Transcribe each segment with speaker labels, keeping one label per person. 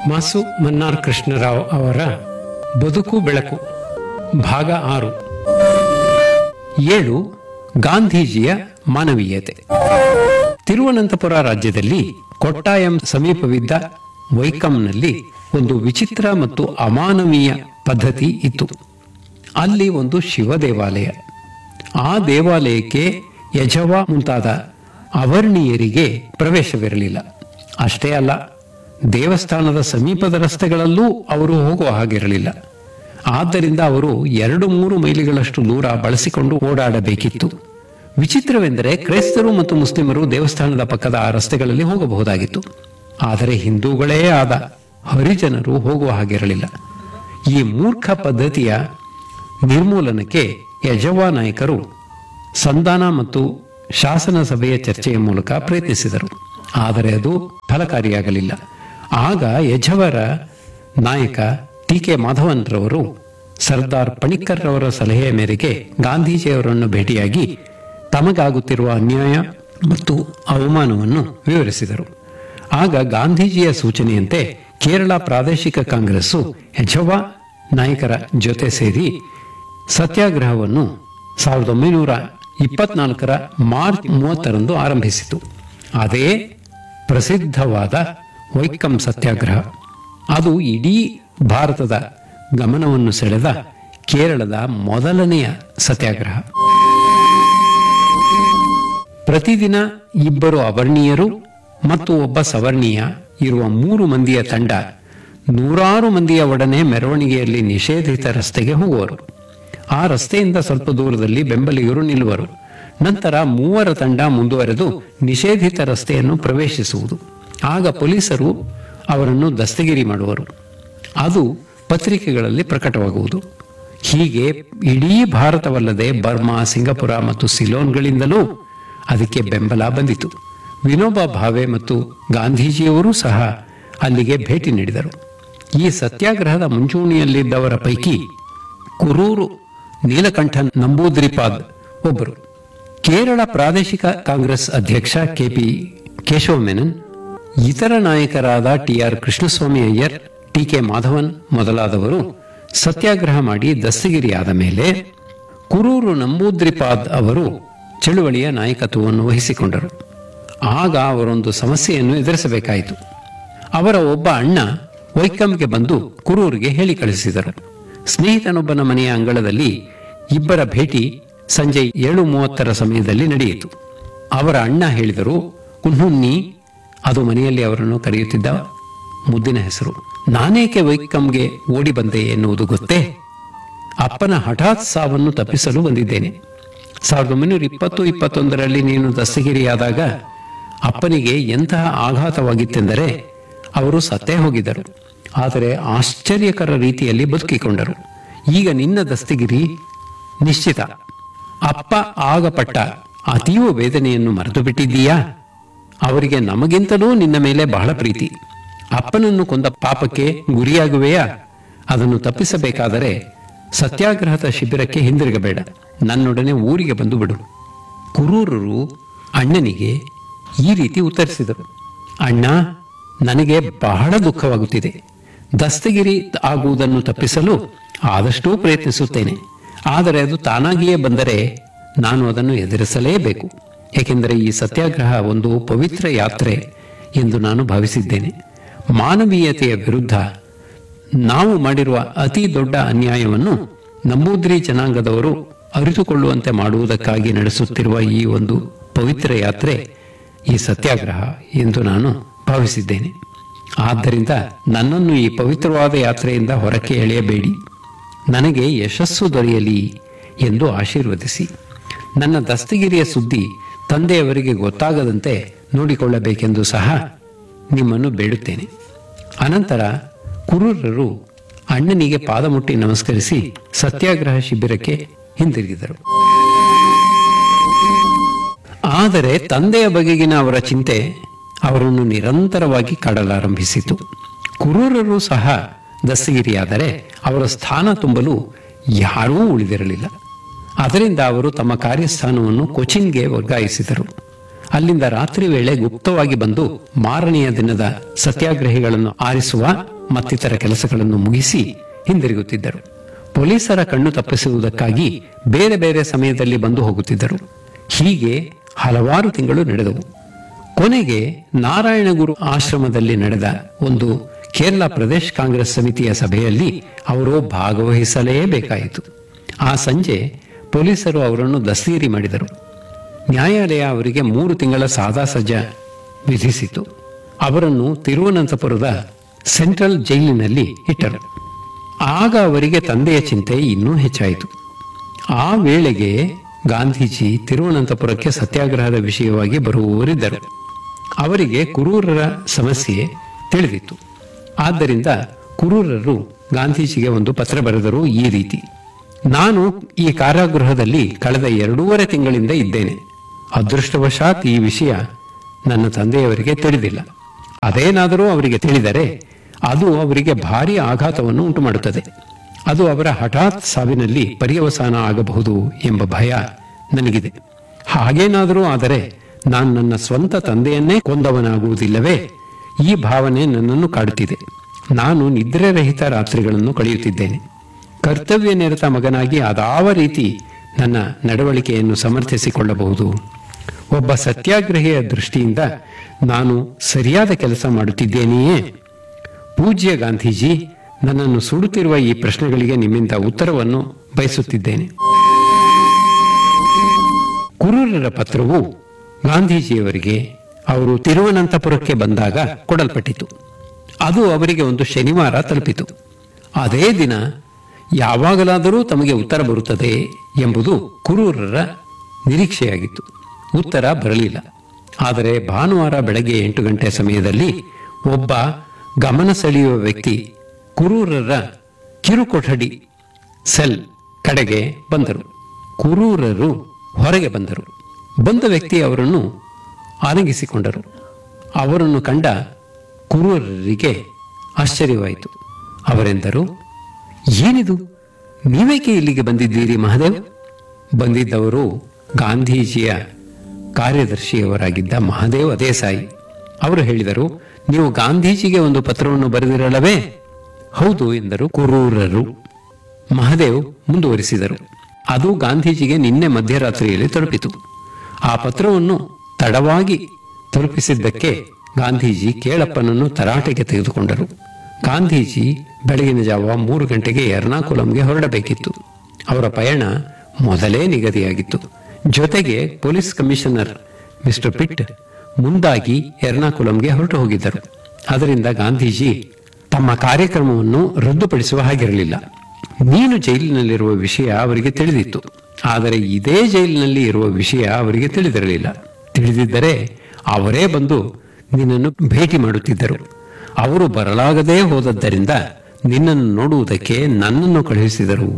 Speaker 1: ಮಾಸು ಮನ್ನಾರ್ ಕೃಷ್ಣರಾವ್ ಅವರ ಬದುಕು ಬೆಳಕು ಭಾಗ ಆರು ಏಳು ಗಾಂಧೀಜಿಯ ಮಾನವೀಯತೆ ತಿರುವನಂತಪುರ ರಾಜ್ಯದಲ್ಲಿ ಕೊಟ್ಟಾಯಂ ಸಮೀಪವಿದ್ದ ವೈಕಂನಲ್ಲಿ ಒಂದು ವಿಚಿತ್ರ ಮತ್ತು ಅಮಾನವೀಯ ಪದ್ಧತಿ ಇತ್ತು ಅಲ್ಲಿ ಒಂದು ಶಿವ ದೇವಾಲಯ ಆ ದೇವಾಲಯಕ್ಕೆ ಯಜವ ಮುಂತಾದ ಅವರ್ಣೀಯರಿಗೆ ಪ್ರವೇಶವಿರಲಿಲ್ಲ ಅಷ್ಟೇ ಅಲ್ಲ ದೇವಸ್ಥಾನದ ಸಮೀಪದ ರಸ್ತೆಗಳಲ್ಲೂ ಅವರು ಹೋಗುವ ಹಾಗಿರಲಿಲ್ಲ ಆದ್ದರಿಂದ ಅವರು ಎರಡು ಮೂರು ಮೈಲಿಗಳಷ್ಟು ದೂರ ಬಳಸಿಕೊಂಡು ಓಡಾಡಬೇಕಿತ್ತು ವಿಚಿತ್ರವೆಂದರೆ ಕ್ರೈಸ್ತರು ಮತ್ತು ಮುಸ್ಲಿಮರು ದೇವಸ್ಥಾನದ ಪಕ್ಕದ ಆ ರಸ್ತೆಗಳಲ್ಲಿ ಹೋಗಬಹುದಾಗಿತ್ತು ಆದರೆ ಹಿಂದೂಗಳೇ ಆದ ಹರಿಜನರು ಹೋಗುವ ಹಾಗಿರಲಿಲ್ಲ ಈ ಮೂರ್ಖ ಪದ್ಧತಿಯ ನಿರ್ಮೂಲನಕ್ಕೆ ಯಜವಾ ನಾಯಕರು ಸಂಧಾನ ಮತ್ತು ಶಾಸನ ಸಭೆಯ ಚರ್ಚೆಯ ಮೂಲಕ ಪ್ರಯತ್ನಿಸಿದರು ಆದರೆ ಅದು ಫಲಕಾರಿಯಾಗಲಿಲ್ಲ ಆಗ ಯಜವರ ನಾಯಕ ಟಿ ಕೆ ಮಾಧವನ್ ರವರು ಸರ್ದಾರ್ ಪಣಿಕ್ಕರ್ ರವರ ಸಲಹೆಯ ಮೇರೆಗೆ ಗಾಂಧೀಜಿಯವರನ್ನು ಭೇಟಿಯಾಗಿ ತಮಗಾಗುತ್ತಿರುವ ಅನ್ಯಾಯ ಮತ್ತು ಅವಮಾನವನ್ನು ವಿವರಿಸಿದರು ಆಗ ಗಾಂಧೀಜಿಯ ಸೂಚನೆಯಂತೆ ಕೇರಳ ಪ್ರಾದೇಶಿಕ ಕಾಂಗ್ರೆಸ್ಸು ಯಜವಾ ನಾಯಕರ ಜೊತೆ ಸೇರಿ ಸತ್ಯಾಗ್ರಹವನ್ನು ಸಾವಿರದ ಒಂಬೈನೂರ ಇಪ್ಪತ್ನಾಲ್ಕರ ಮಾರ್ಚ್ ಮೂವತ್ತರಂದು ಆರಂಭಿಸಿತು ಅದೇ ಪ್ರಸಿದ್ಧವಾದ ವೈಕಂ ಸತ್ಯಾಗ್ರಹ ಅದು ಇಡೀ ಭಾರತದ ಗಮನವನ್ನು ಸೆಳೆದ ಕೇರಳದ ಮೊದಲನೆಯ ಸತ್ಯಾಗ್ರಹ ಪ್ರತಿದಿನ ಇಬ್ಬರು ಅವರ್ಣೀಯರು ಮತ್ತು ಒಬ್ಬ ಸವರ್ಣೀಯ ಇರುವ ಮೂರು ಮಂದಿಯ ತಂಡ ನೂರಾರು ಮಂದಿಯ ಒಡನೆ ಮೆರವಣಿಗೆಯಲ್ಲಿ ನಿಷೇಧಿತ ರಸ್ತೆಗೆ ಹೋಗುವರು ಆ ರಸ್ತೆಯಿಂದ ಸ್ವಲ್ಪ ದೂರದಲ್ಲಿ ಬೆಂಬಲಿಗರು ನಿಲ್ಲುವರು ನಂತರ ಮೂವರ ತಂಡ ಮುಂದುವರೆದು ನಿಷೇಧಿತ ರಸ್ತೆಯನ್ನು ಪ್ರವೇಶಿಸುವುದು ಆಗ ಪೊಲೀಸರು ಅವರನ್ನು ದಸ್ತಗಿರಿ ಮಾಡುವರು ಅದು ಪತ್ರಿಕೆಗಳಲ್ಲಿ ಪ್ರಕಟವಾಗುವುದು ಹೀಗೆ ಇಡೀ ಭಾರತವಲ್ಲದೆ ಬರ್ಮಾ ಸಿಂಗಪುರ ಮತ್ತು ಸಿಲೋನ್ಗಳಿಂದಲೂ ಅದಕ್ಕೆ ಬೆಂಬಲ ಬಂದಿತು ವಿನೋಬಾ ಭಾವೆ ಮತ್ತು ಗಾಂಧೀಜಿಯವರೂ ಸಹ ಅಲ್ಲಿಗೆ ಭೇಟಿ ನೀಡಿದರು ಈ ಸತ್ಯಾಗ್ರಹದ ಮುಂಚೂಣಿಯಲ್ಲಿದ್ದವರ ಪೈಕಿ ಕುರೂರು ನೀಲಕಂಠ ನಂಬೂದ್ರಿಪಾದ್ ಒಬ್ಬರು ಕೇರಳ ಪ್ರಾದೇಶಿಕ ಕಾಂಗ್ರೆಸ್ ಅಧ್ಯಕ್ಷ ಕೆಪಿ ಕೇಶವ ಮೆನನ್ ಇತರ ನಾಯಕರಾದ TR Krishnaswamy Iyer T K Madhavan ಮೊದಲಾದವರು ಸತ್ಯಾಗ್ರಹ ಮಾಡಿ ದಸ್ತಗಿರಿಯಾದ ಮೇಲೆ ಕುರೂರು ನಂಬೂದ್ರಿಪಾದ್ ಅವರು ಚಳುವಳಿಯ ನಾಯಕತ್ವವನ್ನು ವಹಿಸಿಕೊಂಡರು ಆಗ ಅವರೊಂದು ಸಮಸ್ಯೆಯನ್ನು ಎದುರಿಸಬೇಕಾಯಿತು ಅವರ ಒಬ್ಬ ಅಣ್ಣ ವೈಕಂಗೆ ಬಂದು ಕುರೂರಿಗೆ ಹೇಳಿ ಕಳಿಸಿದರು ಸ್ನೇಹಿತನೊಬ್ಬನ ಮನೆಯ ಅಂಗಳದಲ್ಲಿ ಇಬ್ಬರ ಭೇಟಿ ಸಂಜೆ ಏಳು ಮೂವತ್ತರ ಸಮಯದಲ್ಲಿ ನಡೆಯಿತು ಅವರ ಅಣ್ಣ ಹೇಳಿದರು ಕುನ್ಹುನ್ನಿ ಅದು ಮನೆಯಲ್ಲಿ ಅವರನ್ನು ಕರೆಯುತ್ತಿದ್ದ ಮುದ್ದಿನ ಹೆಸರು ನಾನೇಕೆ ವೈಕಂಗೆ ಓಡಿ ಬಂದೆ ಎನ್ನುವುದು ಗೊತ್ತೇ ಅಪ್ಪನ ಹಠಾತ್ ಸಾವನ್ನು ತಪ್ಪಿಸಲು ಬಂದಿದ್ದೇನೆ ಸಾವಿರದ ಒಂಬೈನೂರ ಇಪ್ಪತ್ತು ಇಪ್ಪತ್ತೊಂದರಲ್ಲಿ ನೀನು ದಸ್ತಗಿರಿಯಾದಾಗ ಅಪ್ಪನಿಗೆ ಎಂತಹ ಆಘಾತವಾಗಿತ್ತೆಂದರೆ ಅವರು ಸತ್ತೇ ಹೋಗಿದ್ದರು ಆದರೆ ಆಶ್ಚರ್ಯಕರ ರೀತಿಯಲ್ಲಿ ಬದುಕಿಕೊಂಡರು ಈಗ ನಿನ್ನ ದಸ್ತಗಿರಿ ನಿಶ್ಚಿತ ಅಪ್ಪ ಆಗಪಟ್ಟ ಅತೀವ ವೇದನೆಯನ್ನು ಮರೆತು ಬಿಟ್ಟಿದ್ದೀಯಾ ಅವರಿಗೆ ನಮಗಿಂತಲೂ ನಿನ್ನ ಮೇಲೆ ಬಹಳ ಪ್ರೀತಿ ಅಪ್ಪನನ್ನು ಕೊಂದ ಪಾಪಕ್ಕೆ ಗುರಿಯಾಗುವೆಯಾ ಅದನ್ನು ತಪ್ಪಿಸಬೇಕಾದರೆ ಸತ್ಯಾಗ್ರಹದ ಶಿಬಿರಕ್ಕೆ ಹಿಂದಿರುಗಬೇಡ ನನ್ನೊಡನೆ ಊರಿಗೆ ಬಂದು ಬಿಡು ಕುರೂರರು ಅಣ್ಣನಿಗೆ ಈ ರೀತಿ ಉತ್ತರಿಸಿದರು ಅಣ್ಣ ನನಗೆ ಬಹಳ ದುಃಖವಾಗುತ್ತಿದೆ ದಸ್ತಗಿರಿ ಆಗುವುದನ್ನು ತಪ್ಪಿಸಲು ಆದಷ್ಟೂ ಪ್ರಯತ್ನಿಸುತ್ತೇನೆ ಆದರೆ ಅದು ತಾನಾಗಿಯೇ ಬಂದರೆ ನಾನು ಅದನ್ನು ಎದುರಿಸಲೇಬೇಕು ಏಕೆಂದರೆ ಈ ಸತ್ಯಾಗ್ರಹ ಒಂದು ಪವಿತ್ರ ಯಾತ್ರೆ ಎಂದು ನಾನು ಭಾವಿಸಿದ್ದೇನೆ ಮಾನವೀಯತೆಯ ವಿರುದ್ಧ ನಾವು ಮಾಡಿರುವ ಅತಿ ದೊಡ್ಡ ಅನ್ಯಾಯವನ್ನು ನಂಬೂದ್ರಿ ಜನಾಂಗದವರು ಅರಿತುಕೊಳ್ಳುವಂತೆ ಮಾಡುವುದಕ್ಕಾಗಿ ನಡೆಸುತ್ತಿರುವ ಈ ಒಂದು ಪವಿತ್ರ ಯಾತ್ರೆ ಈ ಸತ್ಯಾಗ್ರಹ ಎಂದು ನಾನು ಭಾವಿಸಿದ್ದೇನೆ ಆದ್ದರಿಂದ ನನ್ನನ್ನು ಈ ಪವಿತ್ರವಾದ ಯಾತ್ರೆಯಿಂದ ಹೊರಕ್ಕೆ ಎಳೆಯಬೇಡಿ ನನಗೆ ಯಶಸ್ಸು ದೊರೆಯಲಿ ಎಂದು ಆಶೀರ್ವದಿಸಿ ನನ್ನ ದಸ್ತಗಿರಿಯ ಸುದ್ದಿ ತಂದೆಯವರಿಗೆ ಗೊತ್ತಾಗದಂತೆ ನೋಡಿಕೊಳ್ಳಬೇಕೆಂದು ಸಹ ನಿಮ್ಮನ್ನು ಬೇಡುತ್ತೇನೆ ಅನಂತರ ಕುರೂರರು ಅಣ್ಣನಿಗೆ ಪಾದ ಮುಟ್ಟಿ ನಮಸ್ಕರಿಸಿ ಸತ್ಯಾಗ್ರಹ ಶಿಬಿರಕ್ಕೆ ಹಿಂದಿರುಗಿದರು ಆದರೆ ತಂದೆಯ ಬಗೆಗಿನ ಅವರ ಚಿಂತೆ ಅವರನ್ನು ನಿರಂತರವಾಗಿ ಕಾಡಲಾರಂಭಿಸಿತು ಕುರೂರರು ಸಹ ದಸ್ತಗಿರಿಯಾದರೆ ಅವರ ಸ್ಥಾನ ತುಂಬಲು ಯಾರೂ ಉಳಿದಿರಲಿಲ್ಲ ಅದರಿಂದ ಅವರು ತಮ್ಮ ಕಾರ್ಯಸ್ಥಾನವನ್ನು ಕೊಚಿನ್ಗೆ ವರ್ಗಾಯಿಸಿದರು ಅಲ್ಲಿಂದ ರಾತ್ರಿ ವೇಳೆ ಗುಪ್ತವಾಗಿ ಬಂದು ಮಾರನೆಯ ದಿನದ ಸತ್ಯಾಗ್ರಹಿಗಳನ್ನು ಆರಿಸುವ ಮತ್ತಿತರ ಕೆಲಸಗಳನ್ನು ಮುಗಿಸಿ ಹಿಂದಿರುಗುತ್ತಿದ್ದರು ಪೊಲೀಸರ ಕಣ್ಣು ತಪ್ಪಿಸುವುದಕ್ಕಾಗಿ ಬೇರೆ ಬೇರೆ ಸಮಯದಲ್ಲಿ ಬಂದು ಹೋಗುತ್ತಿದ್ದರು ಹೀಗೆ ಹಲವಾರು ತಿಂಗಳು ನಡೆದವು ಕೊನೆಗೆ ನಾರಾಯಣಗುರು ಆಶ್ರಮದಲ್ಲಿ ನಡೆದ ಒಂದು ಕೇರಳ ಪ್ರದೇಶ್ ಕಾಂಗ್ರೆಸ್ ಸಮಿತಿಯ ಸಭೆಯಲ್ಲಿ ಅವರು ಭಾಗವಹಿಸಲೇಬೇಕಾಯಿತು ಆ ಸಂಜೆ ಪೊಲೀಸರು ಅವರನ್ನು ದಸ್ತಗಿರಿ ಮಾಡಿದರು ನ್ಯಾಯಾಲಯ ಅವರಿಗೆ ಮೂರು ತಿಂಗಳ ಸಾದಾ ಸಜಾ ವಿಧಿಸಿತು ಅವರನ್ನು ತಿರುವನಂತಪುರದ ಸೆಂಟ್ರಲ್ ಜೈಲಿನಲ್ಲಿ ಇಟ್ಟರು ಆಗ ಅವರಿಗೆ ತಂದೆಯ ಚಿಂತೆ ಇನ್ನೂ ಹೆಚ್ಚಾಯಿತು ಆ ವೇಳೆಗೆ ಗಾಂಧೀಜಿ ತಿರುವನಂತಪುರಕ್ಕೆ ಸತ್ಯಾಗ್ರಹದ ವಿಷಯವಾಗಿ ಬರುವವರಿದ್ದರು ಅವರಿಗೆ ಕುರೂರರ ಸಮಸ್ಯೆ ತಿಳಿದಿತ್ತು ಆದ್ದರಿಂದ ಕುರೂರರು ಗಾಂಧೀಜಿಗೆ ಒಂದು ಪತ್ರ ಬರೆದರು ಈ ರೀತಿ ನಾನು ಈ ಕಾರಾಗೃಹದಲ್ಲಿ ಕಳೆದ ಎರಡೂವರೆ ತಿಂಗಳಿಂದ ಇದ್ದೇನೆ ಅದೃಷ್ಟವಶಾತ್ ಈ ವಿಷಯ ನನ್ನ ತಂದೆಯವರಿಗೆ ತಿಳಿದಿಲ್ಲ ಅದೇನಾದರೂ ಅವರಿಗೆ ತಿಳಿದರೆ ಅದು ಅವರಿಗೆ ಭಾರಿ ಆಘಾತವನ್ನು ಉಂಟು ಮಾಡುತ್ತದೆ ಅದು ಅವರ ಹಠಾತ್ ಸಾವಿನಲ್ಲಿ ಪರ್ಯವಸಾನ ಆಗಬಹುದು ಎಂಬ ಭಯ ನನಗಿದೆ ಹಾಗೇನಾದರೂ ಆದರೆ ನಾನು ನನ್ನ ಸ್ವಂತ ತಂದೆಯನ್ನೇ ಕೊಂದವನಾಗುವುದಿಲ್ಲವೇ ಈ ಭಾವನೆ ನನ್ನನ್ನು ಕಾಡುತ್ತಿದೆ ನಾನು ನಿದ್ರೆರಹಿತ ರಾತ್ರಿಗಳನ್ನು ಕಳೆಯುತ್ತಿದ್ದೇನೆ ಕರ್ತವ್ಯ ನಿರತ ಮಗನಾಗಿ ಅದಾವ ರೀತಿ ನನ್ನ ನಡವಳಿಕೆಯನ್ನು ಸಮರ್ಥಿಸಿಕೊಳ್ಳಬಹುದು ಒಬ್ಬ ಸತ್ಯಾಗ್ರಹಿಯ ದೃಷ್ಟಿಯಿಂದ ನಾನು ಸರಿಯಾದ ಕೆಲಸ ಮಾಡುತ್ತಿದ್ದೇನೆಯೇ ಪೂಜ್ಯ ಗಾಂಧೀಜಿ ನನ್ನನ್ನು ಸುಡುತ್ತಿರುವ ಈ ಪ್ರಶ್ನೆಗಳಿಗೆ ನಿಮ್ಮಿಂದ ಉತ್ತರವನ್ನು ಬಯಸುತ್ತಿದ್ದೇನೆ ಕುರೂರರ ಪತ್ರವು ಗಾಂಧೀಜಿಯವರಿಗೆ ಅವರು ತಿರುವನಂತಪುರಕ್ಕೆ ಬಂದಾಗ ಕೊಡಲ್ಪಟ್ಟಿತು ಅದು ಅವರಿಗೆ ಒಂದು ಶನಿವಾರ ತಲುಪಿತು ಅದೇ ದಿನ ಯಾವಾಗಲಾದರೂ ತಮಗೆ ಉತ್ತರ ಬರುತ್ತದೆ ಎಂಬುದು ಕುರೂರರ ನಿರೀಕ್ಷೆಯಾಗಿತ್ತು ಉತ್ತರ ಬರಲಿಲ್ಲ ಆದರೆ ಭಾನುವಾರ ಬೆಳಗ್ಗೆ ಎಂಟು ಗಂಟೆ ಸಮಯದಲ್ಲಿ ಒಬ್ಬ ಗಮನ ಸೆಳೆಯುವ ವ್ಯಕ್ತಿ ಕುರೂರರ ಕಿರುಕೊಠಡಿ ಸೆಲ್ ಕಡೆಗೆ ಬಂದರು ಕುರೂರರು ಹೊರಗೆ ಬಂದರು ಬಂದ ವ್ಯಕ್ತಿ ಅವರನ್ನು ಆನಗಿಸಿಕೊಂಡರು ಅವರನ್ನು ಕಂಡ ಕುರೂರರಿಗೆ ಆಶ್ಚರ್ಯವಾಯಿತು ಅವರೆಂದರು ಏನಿದು ನೀವೇಕೆ ಇಲ್ಲಿಗೆ ಬಂದಿದ್ದೀರಿ ಮಹಾದೇವ್ ಬಂದಿದ್ದವರು ಗಾಂಧೀಜಿಯ ಕಾರ್ಯದರ್ಶಿಯವರಾಗಿದ್ದ ಮಹಾದೇವ್ ದೇಸಾಯಿ ಅವರು ಹೇಳಿದರು ನೀವು ಗಾಂಧೀಜಿಗೆ ಒಂದು ಪತ್ರವನ್ನು ಬರೆದಿರಲ್ಲವೇ ಹೌದು ಎಂದರು ಕುರೂರರು ಮಹಾದೇವ್ ಮುಂದುವರಿಸಿದರು ಅದು ಗಾಂಧೀಜಿಗೆ ನಿನ್ನೆ ಮಧ್ಯರಾತ್ರಿಯಲ್ಲಿ ತಲುಪಿತು ಆ ಪತ್ರವನ್ನು ತಡವಾಗಿ ತಲುಪಿಸಿದ್ದಕ್ಕೆ ಗಾಂಧೀಜಿ ಕೇಳಪ್ಪನನ್ನು ತರಾಟೆಗೆ ತೆಗೆದುಕೊಂಡರು ಗಾಂಧೀಜಿ ಬೆಳಗಿನ ಜಾವ ಮೂರು ಗಂಟೆಗೆ ಎರ್ನಾಕುಲಂಗೆ ಹೊರಡಬೇಕಿತ್ತು ಅವರ ಪಯಣ ಮೊದಲೇ ನಿಗದಿಯಾಗಿತ್ತು ಜೊತೆಗೆ ಪೊಲೀಸ್ ಕಮಿಷನರ್ ಮಿಸ್ಟರ್ ಪಿಟ್ ಮುಂದಾಗಿ ಎರ್ನಾಕುಲಂಗೆ ಹೊರಟು ಹೋಗಿದ್ದರು ಅದರಿಂದ ಗಾಂಧೀಜಿ ತಮ್ಮ ಕಾರ್ಯಕ್ರಮವನ್ನು ರದ್ದುಪಡಿಸುವ ಹಾಗಿರಲಿಲ್ಲ ನೀನು ಜೈಲಿನಲ್ಲಿರುವ ವಿಷಯ ಅವರಿಗೆ ತಿಳಿದಿತ್ತು ಆದರೆ ಇದೇ ಜೈಲಿನಲ್ಲಿ ಇರುವ ವಿಷಯ ಅವರಿಗೆ ತಿಳಿದಿರಲಿಲ್ಲ ತಿಳಿದಿದ್ದರೆ ಅವರೇ ಬಂದು ನಿನ್ನನ್ನು ಭೇಟಿ ಮಾಡುತ್ತಿದ್ದರು ಅವರು ಬರಲಾಗದೇ ಹೋದದ್ದರಿಂದ ನಿನ್ನನ್ನು ನೋಡುವುದಕ್ಕೆ ನನ್ನನ್ನು ಕಳುಹಿಸಿದರು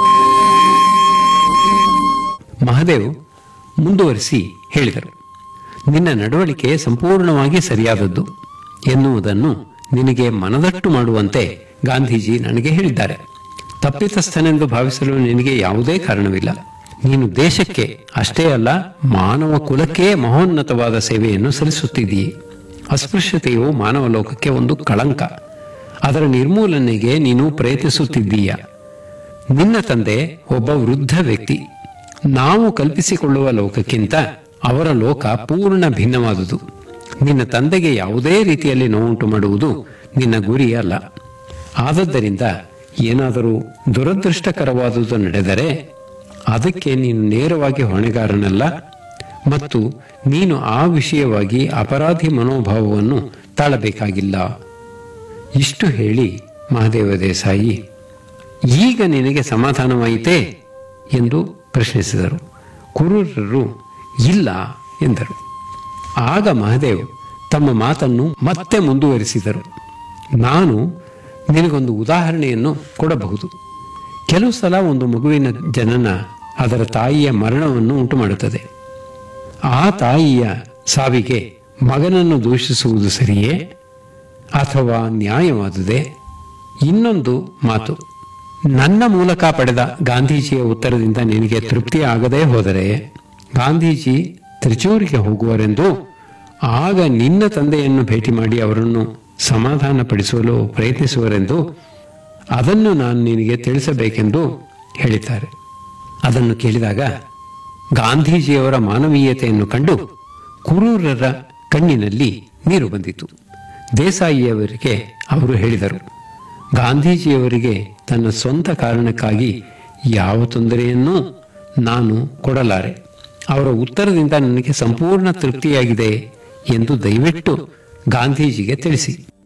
Speaker 1: ಮಹಾದೇವ್ ಮುಂದುವರಿಸಿ ಹೇಳಿದರು ನಿನ್ನ ನಡವಳಿಕೆ ಸಂಪೂರ್ಣವಾಗಿ ಸರಿಯಾದದ್ದು ಎನ್ನುವುದನ್ನು ನಿನಗೆ ಮನದಟ್ಟು ಮಾಡುವಂತೆ ಗಾಂಧೀಜಿ ನನಗೆ ಹೇಳಿದ್ದಾರೆ ತಪ್ಪಿತಸ್ಥನೆಂದು ಭಾವಿಸಲು ನಿನಗೆ ಯಾವುದೇ ಕಾರಣವಿಲ್ಲ ನೀನು ದೇಶಕ್ಕೆ ಅಷ್ಟೇ ಅಲ್ಲ ಮಾನವ ಕುಲಕ್ಕೆ ಮಹೋನ್ನತವಾದ ಸೇವೆಯನ್ನು ಸಲ್ಲಿಸುತ್ತಿದ್ದೀಯೆ ಅಸ್ಪೃಶ್ಯತೆಯು ಮಾನವ ಲೋಕಕ್ಕೆ ಒಂದು ಕಳಂಕ ಅದರ ನಿರ್ಮೂಲನೆಗೆ ನೀನು ಪ್ರಯತ್ನಿಸುತ್ತಿದ್ದೀಯ ನಿನ್ನ ತಂದೆ ಒಬ್ಬ ವೃದ್ಧ ವ್ಯಕ್ತಿ ನಾವು ಕಲ್ಪಿಸಿಕೊಳ್ಳುವ ಲೋಕಕ್ಕಿಂತ ಅವರ ಲೋಕ ಪೂರ್ಣ ಭಿನ್ನವಾದುದು ನಿನ್ನ ತಂದೆಗೆ ಯಾವುದೇ ರೀತಿಯಲ್ಲಿ ನೋವುಂಟು ಮಾಡುವುದು ನಿನ್ನ ಗುರಿ ಅಲ್ಲ ಆದದ್ದರಿಂದ ಏನಾದರೂ ದುರದೃಷ್ಟಕರವಾದುದು ನಡೆದರೆ ಅದಕ್ಕೆ ನೀನು ನೇರವಾಗಿ ಹೊಣೆಗಾರನಲ್ಲ ಮತ್ತು ನೀನು ಆ ವಿಷಯವಾಗಿ ಅಪರಾಧಿ ಮನೋಭಾವವನ್ನು ತಾಳಬೇಕಾಗಿಲ್ಲ ಇಷ್ಟು ಹೇಳಿ ಮಹಾದೇವ ದೇಸಾಯಿ ಈಗ ನಿನಗೆ ಸಮಾಧಾನವಾಯಿತೇ ಎಂದು ಪ್ರಶ್ನಿಸಿದರು ಕುರೂರರು ಇಲ್ಲ ಎಂದರು ಆಗ ಮಹಾದೇವ್ ತಮ್ಮ ಮಾತನ್ನು ಮತ್ತೆ ಮುಂದುವರಿಸಿದರು ನಾನು ನಿನಗೊಂದು ಉದಾಹರಣೆಯನ್ನು ಕೊಡಬಹುದು ಕೆಲವು ಸಲ ಒಂದು ಮಗುವಿನ ಜನನ ಅದರ ತಾಯಿಯ ಮರಣವನ್ನು ಉಂಟು ಮಾಡುತ್ತದೆ ಆ ತಾಯಿಯ ಸಾವಿಗೆ ಮಗನನ್ನು ದೂಷಿಸುವುದು ಸರಿಯೇ ಅಥವಾ ನ್ಯಾಯವಾದುದೇ ಇನ್ನೊಂದು ಮಾತು ನನ್ನ ಮೂಲಕ ಪಡೆದ ಗಾಂಧೀಜಿಯ ಉತ್ತರದಿಂದ ನಿನಗೆ ತೃಪ್ತಿ ಆಗದೇ ಹೋದರೆ ಗಾಂಧೀಜಿ ತ್ರಿಚೂರಿಗೆ ಹೋಗುವರೆಂದು ಆಗ ನಿನ್ನ ತಂದೆಯನ್ನು ಭೇಟಿ ಮಾಡಿ ಅವರನ್ನು ಸಮಾಧಾನಪಡಿಸಲು ಪ್ರಯತ್ನಿಸುವರೆಂದು ಅದನ್ನು ನಾನು ನಿನಗೆ ತಿಳಿಸಬೇಕೆಂದು ಹೇಳಿದ್ದಾರೆ ಅದನ್ನು ಕೇಳಿದಾಗ ಗಾಂಧೀಜಿಯವರ ಮಾನವೀಯತೆಯನ್ನು ಕಂಡು ಕುರೂರರ ಕಣ್ಣಿನಲ್ಲಿ ನೀರು ಬಂದಿತು ದೇಸಾಯಿಯವರಿಗೆ ಅವರು ಹೇಳಿದರು ಗಾಂಧೀಜಿಯವರಿಗೆ ತನ್ನ ಸ್ವಂತ ಕಾರಣಕ್ಕಾಗಿ ಯಾವ ತೊಂದರೆಯನ್ನೂ ನಾನು ಕೊಡಲಾರೆ ಅವರ ಉತ್ತರದಿಂದ ನನಗೆ ಸಂಪೂರ್ಣ ತೃಪ್ತಿಯಾಗಿದೆ ಎಂದು ದಯವಿಟ್ಟು ಗಾಂಧೀಜಿಗೆ ತಿಳಿಸಿ